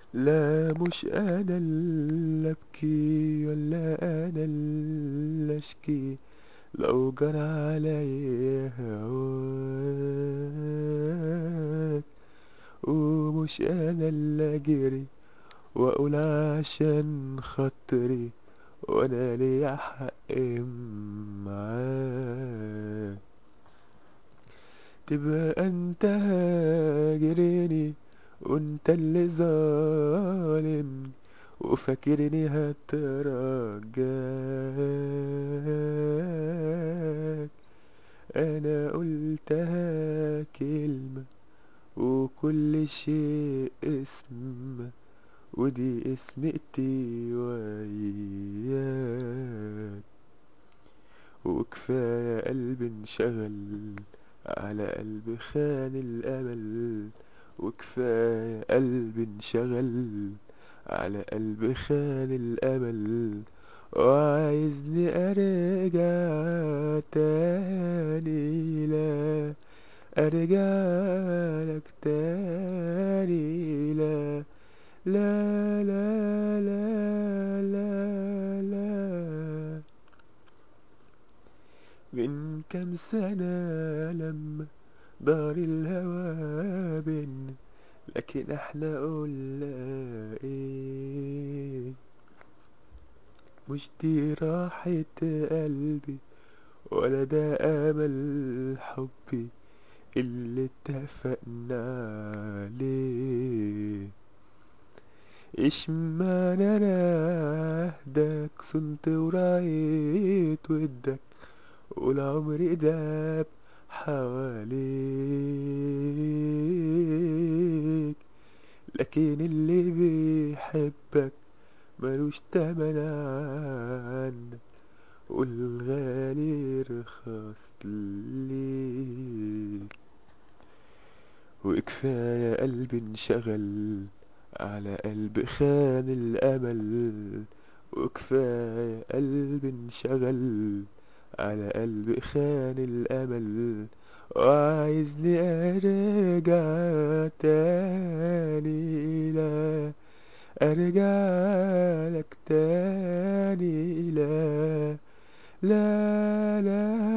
لا مش انا اللي ابكي ولا انا اللي اشكي لو جرى عليا هواك ومش انا اللي اجري واقول عشان خاطري وانا ليا حق معاك تبقى انت هاجرني وانت اللي ظالمني وفاكرني هترجاك انا قلتها كلمة وكل شيء اسم ودي اسمتي وياك وكفاية قلبي انشغل على قلب خان الأمل وكفاية قلبي انشغل على قلب خان الأمل وعايزني أرجع تاني لا أرجع لك تاني لا لا لا لا لا لا من كام سنة لما دار الهوى بينا لكن احنا قلنا ايه مش دي راحة قلبي ولا ده امل حبي اللي اتفقنا عليه اشمعنى انا اهداك صنت ورايت ودك والعمر داب حواليك لكن اللي بيحبك ملوش تمن عنك والغالي رخص ليك وكفاية قلبي انشغل على قلب خان الأمل وكفاية قلبي انشغل على قلب خان الأمل وعايزني أرجع تاني لا أرجع لك تاني لا لا لا